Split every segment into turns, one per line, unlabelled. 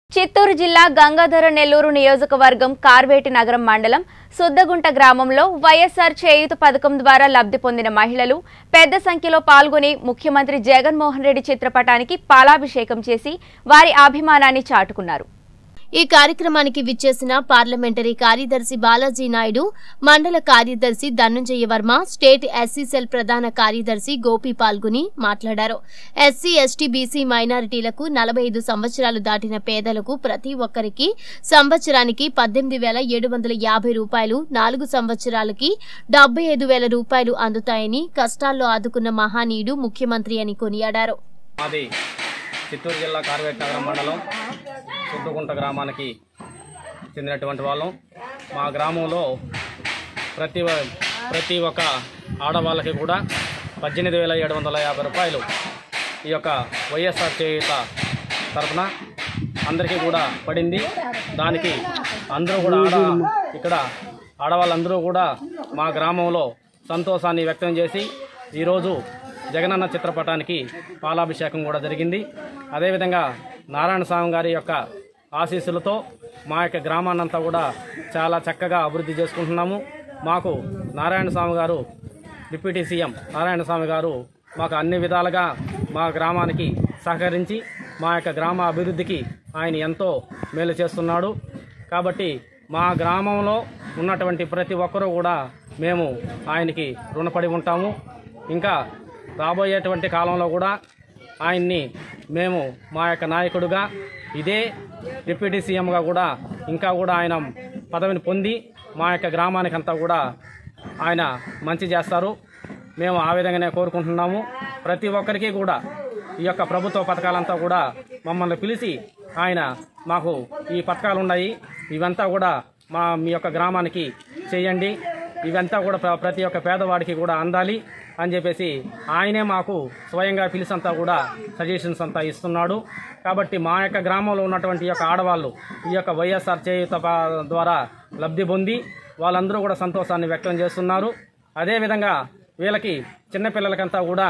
చిత్తూరు జిల్లా గంగాధర నెల్లూరు నియోజకవర్గం కార్వేటి నగరం మండలం సుద్దగుంట గ్రామంలో వైఎస్ఆర్ చేయూత పథకం ద్వారా లబ్ధి పొందిన మహిళలు పెద్ద సంఖ్యలో పాల్గొని ముఖ్యమంత్రి జగన్మోహన్ రెడ్డి చిత్రపటానికి పాలాభిషేకం చేసి వారి అభిమానాన్ని చాటుకున్నారు
ఈ కార్యక్రమానికి విచ్చేసిన పార్లమెంటరీ కార్యదర్శి బాలాజీ నాయుడు మండల కార్యదర్శి Dhananjaya Varma state SC cell ప్రధాన కార్యదర్శి గోపి పాల్గొని మాట్లాడారు ఎస్సీ ఎస్టీ బీసీ మైనారిటీలకు నలభై ఐదు సంవత్సరాలు దాటిన పేదలకు ప్రతి ఒక్కరికి సంవత్సరానికి పద్దెనిమిది వేల ఏడు వందల యాభై రూపాయలు నాలుగు సంవత్సరాలకి డెబ్బై ఐదు వేల రూపాయలు అందుతాయని కష్టాల్లో ఆదుకున్న మహానీయుడు ముఖ్యమంత్రి అని కొనియాడారు
మాది చిత్తూరు జిల్లా కార్వేట్ నగరం మండలం చుట్టుకుంట గ్రామానికి చెందినటువంటి వాళ్ళం మా గ్రామంలో ప్రతి ఒ- ప్రతి ఒక్క ఆడవాళ్ళకి కూడా పద్దెనిమిది వేల ఏడు వందల యాభై రూపాయలు ఈ యొక్క వైఎస్ఆర్ చేయుత తరఫున అందరికీ కూడా పడింది దానికి అందరూ కూడా ఆడ ఇక్కడ ఆడవాళ్ళందరూ కూడా మా గ్రామంలో సంతోషాన్ని వ్యక్తం చేసి ఈరోజు జగనన్న చిత్రపటానికి పాలాభిషేకం కూడా జరిగింది అదేవిధంగా నారాయణ స్వామి గారి యొక్క ఆశీస్సులతో మా యొక్క గ్రామాన్నంతా కూడా చాలా చక్కగా అభివృద్ధి చేసుకుంటున్నాము మాకు నారాయణ స్వామి గారు డిప్యూటీ సీఎం నారాయణ స్వామి గారు మాకు అన్ని విధాలుగా మా గ్రామానికి సహకరించి మా యొక్క గ్రామ అభివృద్ధికి ఆయన ఎంతో మేలు చేస్తున్నాడు కాబట్టి మా గ్రామంలో ఉన్నటువంటి ప్రతి ఒక్కరూ కూడా మేము ఆయనకి రుణపడి ఉంటాము ఇంకా రాబోయేటువంటి కాలంలో కూడా ఆయన్ని మేము మా యొక్క నాయకుడుగా ఇదే డిప్యూటీ సీఎంగా కూడా ఇంకా కూడా ఆయన పదవిని పొంది మా యొక్క గ్రామానికి అంతా కూడా ఆయన మంచి చేస్తారు మేము ఆ విధంగానే కోరుకుంటున్నాము ప్రతి ఒక్కరికి కూడా ఈ యొక్క ప్రభుత్వ పథకాలంతా కూడా మమ్మల్ని పిలిచి ఆయన మాకు ఈ పథకాలు ఉన్నాయి ఇవంతా కూడా మా మీ యొక్క గ్రామానికి చేయండి ఇవంతా కూడా ప్ర- ప్రతి ఒక్క పేదవాడికి కూడా అందాలి అని చెప్పేసి ఆయనే మాకు స్వయంగా పిలిచంతా కూడా సజెషన్స్ అంతా ఇస్తున్నాడు కాబట్టి మా యొక్క గ్రామంలో ఉన్నటువంటి ఈ యొక్క ఆడవాళ్ళు ఈ యొక్క వైఎస్ఆర్ చేయుత ప- ద్వారా లబ్ధి పొంది వాళ్ళందరూ కూడా సంతోషాన్ని వ్యక్తం చేస్తున్నారు అదేవిధంగా వీళ్ళకి చిన్నపిల్లలకంతా కూడా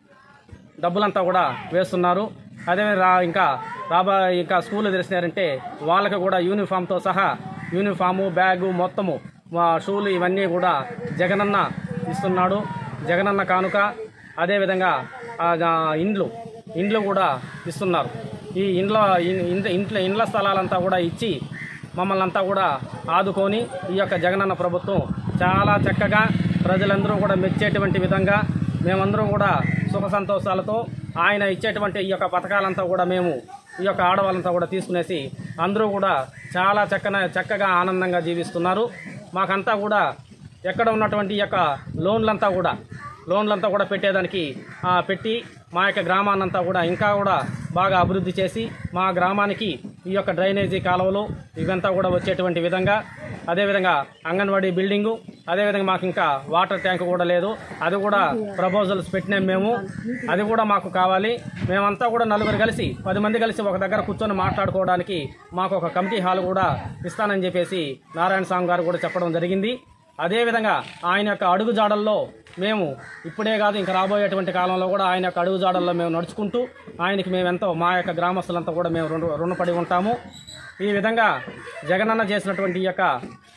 డబ్బులంతా కూడా వేస్తున్నారు అదే రా ఇంకా రాబా ఇంకా స్కూల్ తెరిచినారంటే వాళ్ళకి కూడా యూనిఫామ్తో సహా యూనిఫాము బ్యాగు మొత్తము మా షూలు ఇవన్నీ కూడా జగనన్న ఇస్తున్నాడు జగనన్న కానుక అదేవిధంగా ఆ, ఆ, ఇండ్లు ఇండ్లు కూడా ఇస్తున్నారు ఈ ఇండ్ల ఇన్- ఇండ్ల ఇంట్లో ఇండ్ల స్థలాలంతా కూడా ఇచ్చి మమ్మల్ని అంతా కూడా ఆదుకొని ఈ యొక్క జగనన్న ప్రభుత్వం చాలా చక్కగా ప్రజలందరూ కూడా మెచ్చేటువంటి విధంగా మేమందరం కూడా సుఖ సంతోషాలతో ఆయన ఇచ్చేటువంటి ఈ యొక్క పథకాలంతా కూడా మేము ఈ యొక్క ఆడవాళ్ళంతా కూడా తీసుకునేసి అందరూ కూడా చాలా చక్కన చక్కగా ఆనందంగా జీవిస్తున్నారు మాకంతా కూడా ఎక్కడ ఉన్నటువంటి ఈ యొక్క లోన్లంతా కూడా లోన్లంతా కూడా పెట్టేదానికి ఆ, పెట్టి మా యొక్క గ్రామాన్నంతా కూడా ఇంకా కూడా బాగా అభివృద్ధి చేసి మా గ్రామానికి ఈ యొక్క డ్రైనేజీ కాలువలు ఇవంతా కూడా వచ్చేటువంటి విధంగా అదేవిధంగా అంగన్వాడీ బిల్డింగు అదేవిధంగా మాకు ఇంకా వాటర్ ట్యాంక్ కూడా లేదు అది కూడా ప్రపోజల్స్ పెట్టినాం మేము అది కూడా మాకు కావాలి మేమంతా కూడా నలుగురు కలిసి పది మంది కలిసి ఒక దగ్గర కూర్చొని మాట్లాడుకోవడానికి మాకు ఒక కమిటీ హాల్ కూడా ఇస్తానని చెప్పేసి నారాయణ స్వామి గారు కూడా చెప్పడం జరిగింది అదేవిధంగా ఆయన యొక్క అడుగు జాడల్లో మేము ఇప్పుడే కాదు ఇంకా రాబోయేటువంటి కాలంలో కూడా ఆయన యొక్క అడుగు జాడల్లో మేము నడుచుకుంటూ ఆయనకి మేము ఎంతో మా యొక్క గ్రామస్తులంతా కూడా మేము రుణ రుణపడి ఉంటాము ఈ విధంగా జగనన్న చేసినటువంటి ఈ యొక్క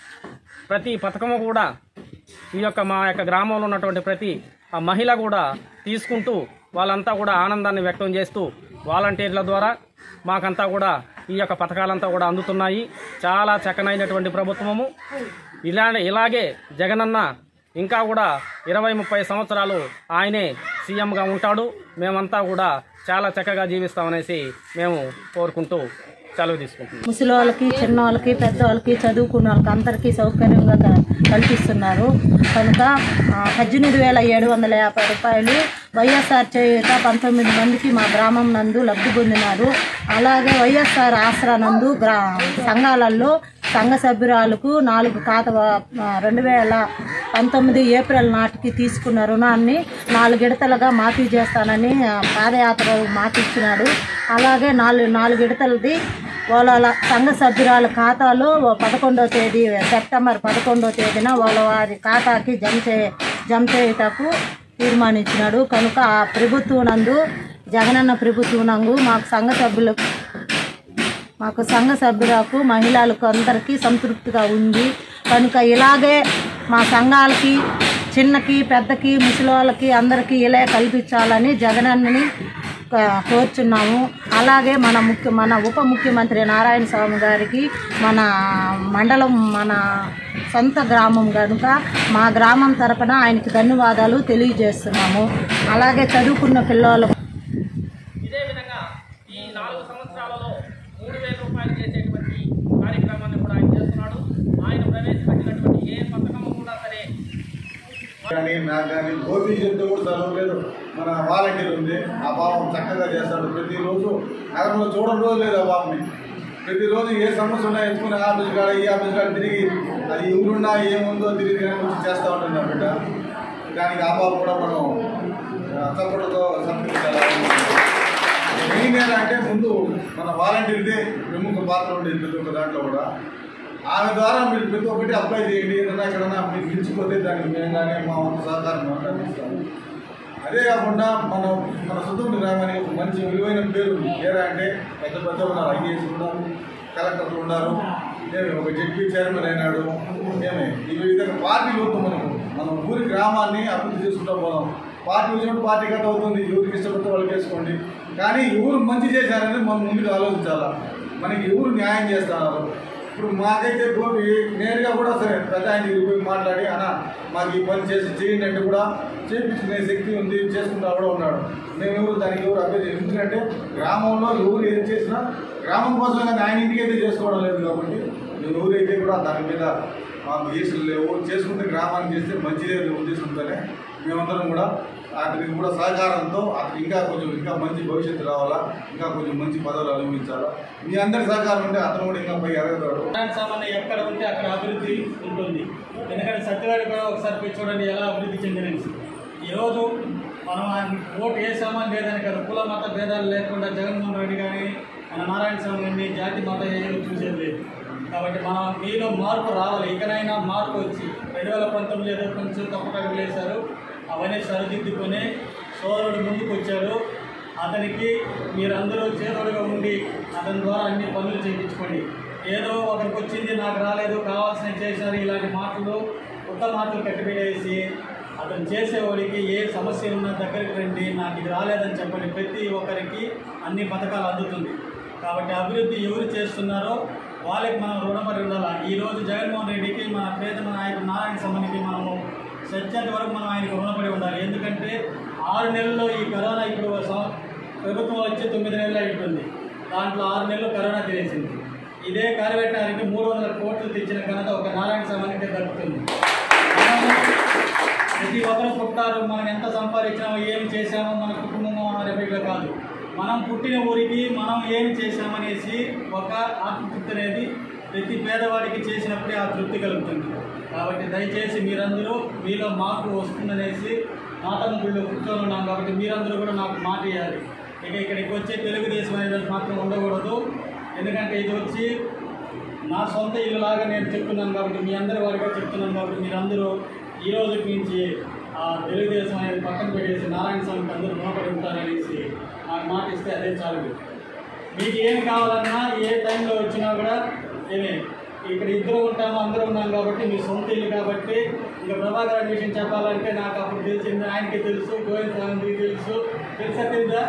ప్రతి పథకము కూడా ఈ యొక్క మా యొక్క గ్రామంలో ఉన్నటువంటి ప్రతి ఆ మహిళ కూడా తీసుకుంటూ వాళ్ళంతా కూడా ఆనందాన్ని వ్యక్తం చేస్తూ వాలంటీర్ల ద్వారా మాకంతా కూడా ఈ యొక్క పథకాలంతా కూడా అందుతున్నాయి చాలా చక్కనైనటువంటి ప్రభుత్వము ఇలా ఇలాగే జగనన్న ఇంకా కూడా ఇరవై ముప్పై సంవత్సరాలు ఆయనే సీఎంగా ఉంటాడు మేమంతా కూడా చాలా చక్కగా జీవిస్తామనేసి మేము కోరుకుంటూ సెలవు తీసుకుంటున్నాం
ముసలి వాళ్ళకి చిన్న వాళ్ళకి పెద్ద వాళ్ళకి చదువుకున్న వాళ్ళకి అందరికీ సౌకర్యంగా క- కల్పిస్తున్నారు కనుక ఆ, పద్దెనిమిది వేల ఏడు వందల యాభై రూపాయలు వైఎస్ఆర్ చేయుత పంతొమ్మిది మందికి మా గ్రామం నందు లబ్ధి పొందినారు అలాగే వైఎస్ఆర్ ఆసరా నందు గ్రా సంఘాలలో సంఘ సభ్యురాలకు నాలుగు ఖాతా ఆ, రెండు వేల పంతొమ్మిది ఏప్రిల్ నాటికి తీసుకున్న రుణాన్ని నాలుగు విడతలుగా మాఫీ చేస్తానని ఆ, పాదయాత్ర మాట ఇచ్చినాడు అలాగే నాలుగు నాలుగు విడతలది వాళ్ళ సంఘ సభ్యురాల ఖాతాలో పదకొండో తేదీ సెప్టెంబర్ పదకొండో తేదీన వాళ్ళ వారి ఖాతాకి జమ చే జమ చేయుటకు తీర్మానించినాడు కనుక ఆ ప్రభుత్వం నందు జగనన్న ప్రభుత్వం నందు మాకు సంఘ సభ్యులకు మాకు సంఘ సభ్యులకు మహిళలకు అందరికీ సంతృప్తిగా ఉంది కనుక ఇలాగే మా సంఘాలకి చిన్నకి పెద్దకి ముసలి వాళ్ళకి అందరికీ ఇలా కల్పించాలని జగనన్నని ఆ, కోరుచున్నాము అలాగే మన ముఖ్య మన ఉప ముఖ్యమంత్రి నారాయణ స్వామి గారికి మన మండలం మన సొంత గ్రామం కనుక మా గ్రామం తరపున ఆయనకి ధన్యవాదాలు తెలియజేస్తున్నాము అలాగే చదువుకున్న పిల్లలు
ఇదే విధంగా ఈ నాలుగు సంవత్సరాలలో మూడు వేల రూపాయలు చేసేటువంటి కార్యక్రమాన్ని కూడా ఆయన చేస్తున్నాడు ఆయన ప్రవేశపెట్టినటువంటి ఏ పథకం కూడా సరే
కానీ నాకు కానీ గోపి చెప్తే కూడా చదవలేదు మన వాలంటీర్ ఉంది ఆ పాపం చక్కగా చేస్తాడు ప్రతిరోజు నగరంలో చూడడం రోజు లేదు ఆ పాపని ప్రతిరోజు ఏ సమస్య ఉన్నా ఎత్తుకుని ఆ ఆఫీస్ కాడ ఈ ఆఫీస్ కాడ తిరిగి అది ఎవరున్నా ఏముందో తిరిగి తిరిగి వచ్చి చేస్తూ ఉంటుంది నా బిడ్డ దానికి ఆ పాప కూడా మనం చప్పటితో సంతరించాలి మెయిన్ ఏంటంటే ముందు మన వాలంటీర్దే ప్రముఖ పాత్ర ఉండేది ప్రతి ఒక్క దాంట్లో కూడా ఆమె ద్వారా మీరు ప్రతి ఒక్కటి అప్లై చేయండి ఏదైనా ఎక్కడన్నా మీకు మించిపోతే దానికి మేము కానీ మా వంతు సహకారం అందిస్తాము అదే కాకుండా మన మన సుతూరు గ్రామానికి ఒక మంచి విలువైన పేరు ఉంది ఏరా అంటే పెద్ద పెద్ద ఉన్నారు ఐఏఎస్ ఉన్నారు కలెక్టర్లు ఉన్నారు ఏమి ఒక జడ్పీ చైర్మన్ అయినాడు ఏమి ఈ విధంగా పార్టీలు వద్దు మనకు మనం ఊరి గ్రామాన్ని అభివృద్ధి చేసుకుంటూ పోదాం పార్టీ వచ్చినప్పుడు పార్టీ కథ అవుతుంది ఎవరికి ఇష్టపడితే వాళ్ళకి వేసుకోండి కానీ ఎవరు మంచి చేశారనేది మనం ముందుకు ఆలోచించాలా మనకి ఎవరు న్యాయం చేస్తున్నారు ఇప్పుడు మాకైతే గోపి నేరుగా కూడా సరే పెద్ద ఆయన దగ్గరికి పోయి మాట్లాడి అన్న మాకు ఈ పని చేసి చేయండి అంటే కూడా చేయించుకునే శక్తి ఉంది చేసుకుంటా కూడా ఉన్నాడు మేము ఎవరు దానికి ఎవరు అభ్యర్థి ఎందుకంటే గ్రామంలో ఎవరు ఏం చేసినా గ్రామం కోసం కానీ ఆయన ఇంటికి అయితే చేసుకోవడం లేదు కాబట్టి మేము ఎవరైతే కూడా దాని మీద మాకు ఈసులు లేవు చేసుకుంటే గ్రామానికి చేస్తే మంచిదే ఉద్దేశంతోనే మేమందరం కూడా అతనికి కూడా సహకారంతో అతనికి ఇంకా కొంచెం ఇంకా మంచి భవిష్యత్తు రావాలా ఇంకా కొంచెం మంచి పదవులు అనుభవించాలా మీ అందరి సహకారం ఉంటే అతను కూడా ఇంకా పై ఎదగతాడు
నారాయణ సామాన్య ఎక్కడ ఉంటే అక్కడ అభివృద్ధి ఉంటుంది ఎందుకంటే సత్యవాడి కూడా ఒకసారి పోయి చూడండి ఎలా అభివృద్ధి చెందినది ఈరోజు మనం ఆయన ఓటు ఏ సామాన్ లేదని కాదు కుల మత భేదాలు లేకుండా జగన్మోహన్ రెడ్డి కానీ మన నారాయణ స్వామి గారిని జాతి మత ఏదో చూసేది లేదు కాబట్టి మన మీలో మార్పు రావాలి ఇకనైనా మార్పు వచ్చి రెండు వేల పంతొమ్మిది ఏదో కొంచెం తప్పుటడుగులు వేశారు అవన్నీ సరిదిద్దుకొని సోదరుడు ముందుకు వచ్చారు అతనికి మీరందరూ చేదోడుగా ఉండి అతని ద్వారా అన్ని పనులు చేయించుకోండి ఏదో ఒకరికి వచ్చింది నాకు రాలేదు కావాల్సిన చేశారు ఇలాంటి మాటలు కొత్త మాటలు కట్టిపెట్టేసి అతను చేసేవాడికి ఏ సమస్య ఉన్నా దగ్గరికి రండి నాకు ఇది రాలేదని చెప్పండి ప్రతి ఒక్కరికి అన్ని పథకాలు అందుతుంది కాబట్టి అభివృద్ధి ఎవరు చేస్తున్నారో వాళ్ళకి మనం రుణపడి ఉండాలి ఈరోజు జగన్మోహన్ రెడ్డికి మన ప్రేతమ నాయకుడు నారాయణ స్వామికి మనము సత్యంత వరకు మనం ఆయనకు రుణపడి ఉండాలి ఎందుకంటే ఆరు నెలల్లో ఈ కరోనా ఇప్పుడు సం- ప్రభుత్వం వచ్చి తొమ్మిది నెలలు అయిపోయింది దాంట్లో ఆరు నెలలు కరోనా తినేసింది ఇదే కార్యపెట్టడానికి మూడు వందల కోట్లు తెచ్చిన ఘనత ఒక నారాయణ స్వామికి దక్కుతుంది మనము ప్రతి ఒక్కరు పుట్టారు మనం ఎంత సంపాదించామో ఏం చేశామో మన కుటుంబం అనే పేర్లు కాదు మనం పుట్టిన ఊరికి మనం ఏం చేశామనేసి ఒక ఆత్మతృప్తి అనేది ప్రతి పేదవాడికి చేసినప్పుడే ఆ తృప్తి కలుగుతుంది కాబట్టి దయచేసి మీరందరూ మీలో మార్పు వస్తుందనేసి మాతమ్మ గుళ్ళో కూర్చొని ఉన్నాం కాబట్టి మీరందరూ కూడా నాకు మాట ఇవ్వాలి ఇక ఇక్కడికి వచ్చే తెలుగుదేశం అనేది మాత్రం ఉండకూడదు ఎందుకంటే ఇది వచ్చి నా సొంత ఇల్లు లాగా నేను చెప్తున్నాను కాబట్టి మీ అందరి వారిగా చెప్తున్నాను కాబట్టి మీరందరూ ఈ రోజు నుంచి ఆ తెలుగుదేశం అనేది పక్కన పెట్టేసి నారాయణ స్వామికి అందరూ రుణపడి ఉంటారనేసి నాకు మాట ఇస్తే అదే చాలు మీకు ఏం కావాలన్నా ఏ టైంలో వచ్చినా కూడా ఏమి ఇక్కడ ఇద్దరు ఉంటాము అందరూ ఉన్నాం కాబట్టి మీ సొంత ఇల్లు కాబట్టి ఇంకా ప్రభాకర్ రెడ్డి విషయం చెప్పాలంటే నాకు అప్పుడు తెలిసింది ఆయనకి తెలుసు గోవింద్ స్వామికి తెలుసు తెలుసా తెలుసా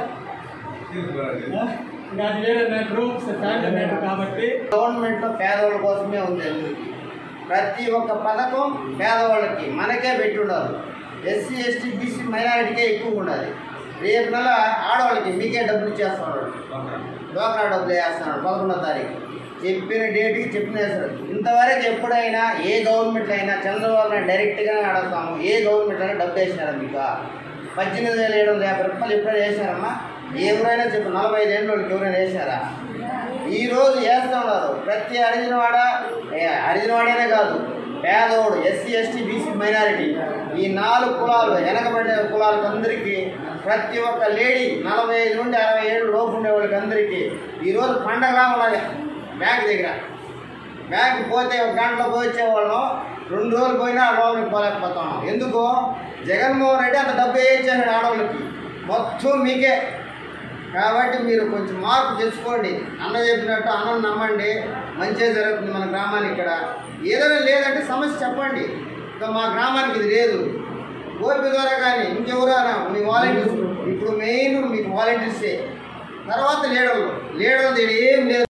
ఇంకా అది వేరే మ్యాటర్ ఫ్యామిలీ మ్యాటర్ కాబట్టి
గవర్నమెంట్లో పేదవాళ్ళ కోసమే ఉంది అందరికీ ప్రతి ఒక్క పథకం పేదవాళ్ళకి మనకే పెట్టి ఉండాలి ఎస్సీ ఎస్టీ బీసీ మైనారిటీకే ఎక్కువ ఉండాలి రేపు నెల ఆడవాళ్ళకి మీకే డబ్బులు ఇచ్చేస్తున్నాడు డోక్రా డబ్బులు వేస్తున్నాడు పదకొండో తారీఖు చెప్పిన డేట్కి చెప్పిన వేస్తాడు ఇంతవరకు ఎప్పుడైనా ఏ గవర్నమెంట్ అయినా చంద్రబాబు నాయుడు డైరెక్ట్గానే అడుగుతాము ఏ గవర్నమెంట్ అయినా డబ్బు వేసినారా మీకు పద్దెనిమిది వేల ఏడు వందల యాభై రూపాయలు ఎప్పుడైనా వేసినారమ్మా ఎవరైనా చెప్పు నలభై ఐదు ఏళ్ళు వాళ్ళకి ఎవరైనా వేసినారా ఈ రోజు చేస్తూ ఉన్నారు ప్రతి అరిజినవాడ ఏ, అరిజినవాడనే కాదు పేదోడు ఎస్సీ ఎస్టీ బీసీ మైనారిటీ ఈ నాలుగు కులాలు వెనకబడిన కులాలకు అందరికీ ప్రతి ఒక్క లేడీ నలభై ఐదు నుండి అరవై ఏళ్ళు లోపు ఉండే వాళ్ళకి అందరికీ ఈరోజు పండగ రామలాగా బ్యాంక్ దగ్గర బ్యాంక్ పోతే ఒక గంటలో పోయి వచ్చేవాళ్ళం రెండు రోజులు పోయినా లోపలికి పోలేకపోతాం ఎందుకు జగన్మోహన్ రెడ్డి అంత డబ్బు వేయించాడు ఆడవాళ్ళకి మొత్తం మీకే కాబట్టి మీరు కొంచెం మార్పు తెచ్చుకోండి అన్న చెప్పినట్టు అన్నం నమ్మండి మంచిగా జరుగుతుంది మన గ్రామానికి ఇక్కడ ఏదైనా లేదంటే సమస్య చెప్పండి ఇంకా మా గ్రామానికి ఇది లేదు గోపి ద్వారా కానీ ఇంకెవరైనా మీ వాలంటీర్స్ ఇప్పుడు మెయిన్ మీకు వాలంటీర్సే తర్వాత లీడర్లు లీడర్లు ఏం లేదు